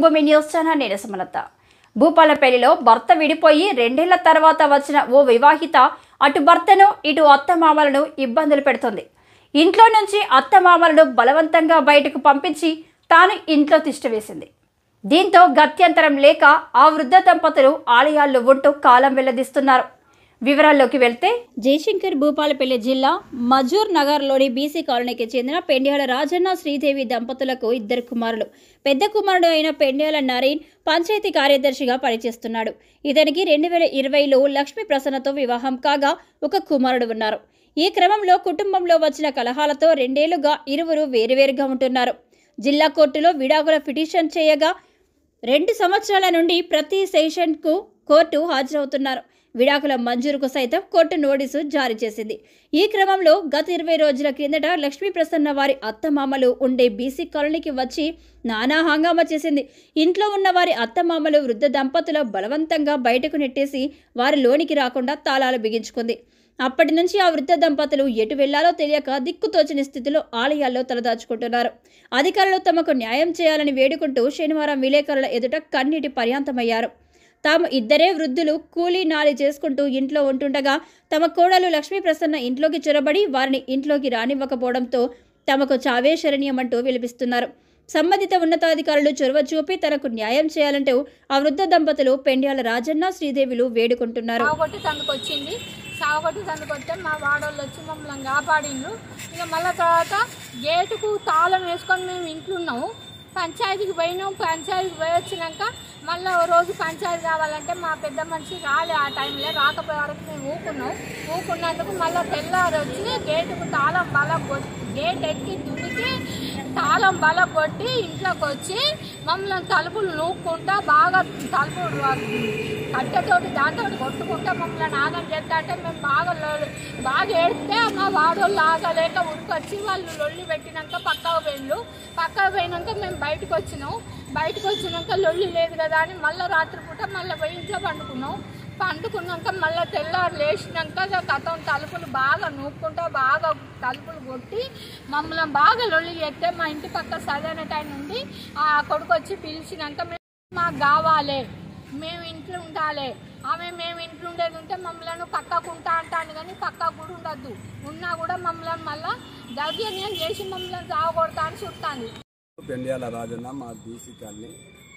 జన్మభూమి news channel నేను సుమలత భూపాలపల్లిలో భర్త విడిపోయి రెండేళ్ల తర్వాత వచ్చిన ఓ వివాహిత అటు భర్తను ఇటు అత్తమామలను ఇబ్బందులు పెడుతుంది ఇంట్లో నుంచి అత్తమామలను బలవంతంగా బయటకు పంపించి తాను ఇంట్లో తిష్టవేసింది దీంతో గత్యంతరం లేక ఆ వృద్ధ దంపతులు ఆలయాల్లో ఉంటూ కాలం వెల్లదిస్తున్నారు వివరాల్లోకి వెళ్తే జయశంకర్ భూపాలపల్లి జిల్లా మజూర్ నగర్లోని బీసీ కాలనీకి చెందిన పెండ్యాల రాజన్న శ్రీదేవి దంపతులకు ఇద్దరు కుమారులు పెద్ద కుమారుడు అయిన పెండ్యాల నరీన్ పంచాయతీ కార్యదర్శిగా పనిచేస్తున్నాడు ఇతనికి రెండు వేల ఇరవైలో లక్ష్మీ ప్రసన్నతో వివాహం కాగా ఒక కుమారుడు ఉన్నారు ఈ క్రమంలో కుటుంబంలో వచ్చిన కలహాలతో రెండేళ్లుగా ఇరువురు వేరువేరుగా ఉంటున్నారు జిల్లా కోర్టులో విడాకుల పిటిషన్ చేయగా రెండు సంవత్సరాల నుండి ప్రతి సెషన్కు కోర్టు హాజరవుతున్నారు విడాకుల మంజూరుకు సైతం కోర్టు నోటీసు జారీ చేసింది ఈ క్రమంలో గత ఇరవై రోజుల కిందట లక్ష్మీ ప్రసన్న వారి అత్తమామలు ఉండే బీసీ కాలనీకి వచ్చి నానా హంగామా చేసింది ఇంట్లో ఉన్న వారి అత్తమామలు వృద్ధ దంపతుల బలవంతంగా బయటకు నెట్టేసి వారి లోనికి రాకుండా తాళాలు బిగించుకుంది అప్పటి నుంచి ఆ వృద్ధ దంపతులు ఎటు వెళ్లాలో తెలియక దిక్కుతోచని స్థితిలో ఆలయాల్లో తలదాచుకుంటున్నారు అధికారులు తమకు న్యాయం చేయాలని వేడుకుంటూ శనివారం విలేకరుల ఎదుట కన్నీటి పర్యాంతమయ్యారు తాము ఇద్దరే వృద్ధులు కూలీ నాలి చేసుకుంటూ ఇంట్లో ఉంటుండగా తమ కోడలు లక్ష్మీ ప్రసన్న ఇంట్లోకి చొరబడి వారిని ఇంట్లోకి రానివ్వకపోవడంతో తమకు చావే శరణ్యమంటూ విలిపిస్తున్నారు సంబంధిత ఉన్నతాధికారులు చొరవ చూపి తనకు న్యాయం చేయాలంటూ ఆ వృద్ధ దంపతులు పెండ్యాల రాజన్న శ్రీదేవిలు వేడుకుంటున్నారు సావగొట్టి తందుకు వచ్చింది సావగొట్టి తందుకు వస్తే మా వాడోళ్ళు వచ్చి మమ్మల్ని కాపాడిండ్రు ఇక మళ్ళీ తర్వాత గేటుకు తాళం వేసుకొని మేము ఇంట్లో ఉన్నాము పంచాయతీకి పోయినాం పంచాయతీకి పోయి వచ్చినాక మళ్ళీ ఓ రోజు పంచాయతీ కావాలంటే మా పెద్ద మనిషి రాలే ఆ టైంలో రాకపోయే వరకు మేము ఊకున్నాం ఊకున్నందుకు మళ్ళీ తెల్లారి వచ్చి గేటుకు తాళం బల గేట్ ఎక్కి దుమికి తాళం బల కొట్టి ఇంట్లోకి వచ్చి మమ్మల్ని తలుపులు నూక్కుంటా బాగా తలుపులు కట్టెతోటి దాంతో కొట్టుకుంటా మమ్మల్ని ఆగం చేస్తా అంటే మేము బాగా లో- బాగా ఏడితే మా వాడోళ్ళు ఆగలేక ఉరికొచ్చి వాళ్ళు లొల్లి పెట్టినాక పక్కకు పోయిండ్రు పక్కకు పోయినాక మేము బయటకు వచ్చినాం బయటకు వచ్చినాక లొల్లి లేదు కదా అని మళ్ళీ రాత్రిపూట మళ్ళీ పోయి ఇంట్లో పండుకున్నాం పండుకున్నాక మళ్ళీ తెల్లారు లేచినాక ఇక కథం తలుపులు బాగా నూక్కుంటా బాగా తలుపులు కొట్టి మమ్మల్ని బాగా లొల్లి చేస్తే మా ఇంటి పక్క సరైన టైం నుండి ఆ కొడుకు వచ్చి పిలిచినాక మేము మాకు కావాలి మేము ఇంట్లో ఉండాలి ఆమె మేము ఇంట్లో ఉండేది ఉంటే మమ్మల్ని పక్కకు ఉంటా అంటాను కానీ పక్కకు కూడా ఉండద్దు ఉన్నా కూడా మమ్మల్ని మళ్ళీ దౌర్జన్యం చేసి మమ్మల్ని చావకొడతా అని చుట్టాను పెండియాల రాజన్న మా బీసీ కాలనీ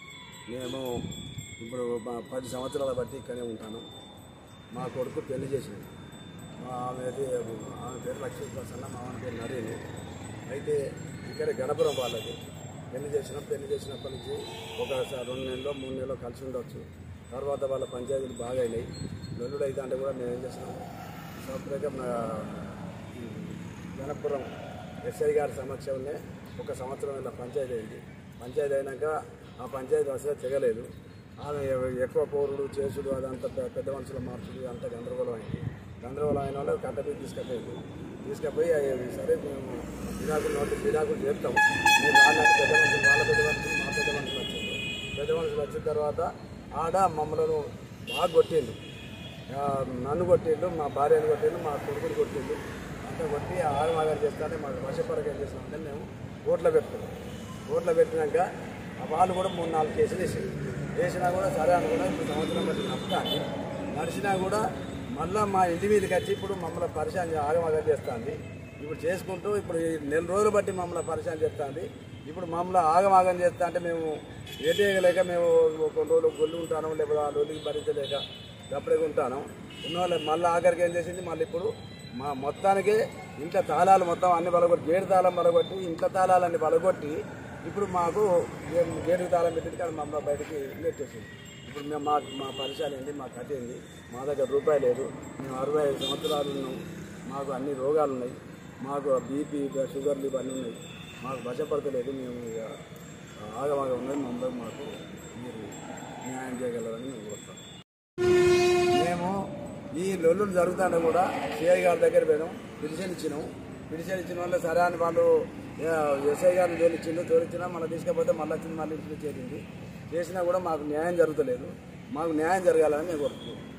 మేము ఇప్పుడు మా పది సంవత్సరాల బట్టి ఇక్కడే ఉంటాను మా కొడుకు పెళ్లి చేసింది మా ఆమె అయితే ఆమె పేరు లక్ష్మీ ప్రసన్న మా ఆమె పేరు నరేని అయితే ఇక్కడ గణపురం వాళ్ళది పెళ్లి చేసినాం పెళ్లి చేసినప్పటి నుంచి ఒక స- రెండు నెలలో మూడు నెలలో కలిసి ఉండొచ్చు తర్వాత వాళ్ళ పంచాయతీలు బాగా అయినాయి లొల్లుడు అయితే అంటే కూడా మేము ఏం చేసినాం సపరేట్గా మా ఈ గణపురం ఎస్ఐ గారి సమక్షంలో ఒక సంవత్సరం ఇలా పంచాయతీ అయింది పంచాయతీ అయినాక ఆ పంచాయతీ అసలు తెగలేదు ఆమె ఎ- ఎక్కువ పౌరుడు చేసుడు అదంతా పె- పెద్ద మనుషుల మార్చుడు అంతా గందరగోళం అయింది గందరగోళం అయిన వాళ్ళు కట్టబీ తీసుకుపోయింది తీసుకుపోయి అవి సరే మేము విడాకులు నోటీస్ విడాకులు చేస్తాం మీరు రాలేదు పెద్ద మనుషులు వాళ్ళ పెద్ద మనుషులు మా పెద్ద మనుషులు వచ్చింది పెద్ద మనుషులు వచ్చిన తర్వాత ఆడ మమ్మల్ని బాగా కొట్టిండు ఆ, నన్ను కొట్టిండు మా భార్యను కొట్టిండు మా కొడుకుని కొట్టిండు అంతా కొట్టి ఆగమాగారు చేస్తానే మాకు వర్షపరకం చేస్తామంటే మేము ఓట్లో పెట్టుకున్నాం ఓట్లో పెట్టినాక ఆ వాళ్ళు కూడా మూడు నాలుగు కేసులు వేసారు వేసినా కూడా సరే అనుకున్నా ఇప్పుడు సంవత్సరం బట్టి నష్టాన్ని నడిచినా కూడా మళ్ళీ మా ఇంటి మీదకి వచ్చి ఇప్పుడు మమ్మల్ని పరిశాన్ ఆగమాగం చేస్తుంది ఇప్పుడు చేసుకుంటూ ఇప్పుడు ఈ నెల రోజులు బట్టి మమ్మల్ని పరిశాన్ చేస్తుంది ఇప్పుడు మమ్మల్ని ఆగమాగం చేస్తా అంటే మేము ఏటేయలేక మేము కొన్ని రోజులు గొల్లు ఉంటాను లేకపోతే ఆ రోజులకి భరించలేక అప్పుడే ఉంటాను ఉన్న వాళ్ళు మళ్ళీ ఆఖరికి ఏం చేసింది మళ్ళీ ఇప్పుడు మా మొత్తానికి ఇంట్లో తాళాలు మొత్తం అన్ని బలగొట్టి గేటు తాళం బలగొట్టి ఇంట్లో తాళాలన్నీ బలగొట్టి ఇప్పుడు మాకు గే- గేటు తాళం పెట్టి కానీ మమ్మల్ని బయటికి నెట్టేసింది ఇప్పుడు మేము మా మా పరిచయాలు ఏంటి మా కథ ఏంది మా దగ్గర రూపాయి లేదు మేము అరవై ఐదు సంవత్సరాలు ఉన్నాం మాకు అన్ని రోగాలు ఉన్నాయి మాకు బీపీ షుగర్లు ఇవన్నీ ఉన్నాయి మాకు వశపడతలేదు మేము ఇక ఆగమాగం ఉన్నది మమ్మల్ని మాకు మీరు న్యాయం చేయగలరని మేము కోరుతాం మేము ఈ లొల్లులు జరుగుతుంటే కూడా సిఐ గారి దగ్గర పోయినాం పిటిషన్ ఇచ్చినాం పిటిషన్ ఇచ్చిన వాళ్ళు సరే అని వాళ్ళు ఆ, ఎస్ఐ గారిని తోలిచ్చిండు తోలిచ్చినా మనం తీసుకపోతే మళ్ళీ వచ్చింది మళ్ళీ ఇంటికి చేరింది చేసినా కూడా మాకు న్యాయం జరుగుతలేదు మాకు న్యాయం జరగాలని మేము కోరుతున్నాం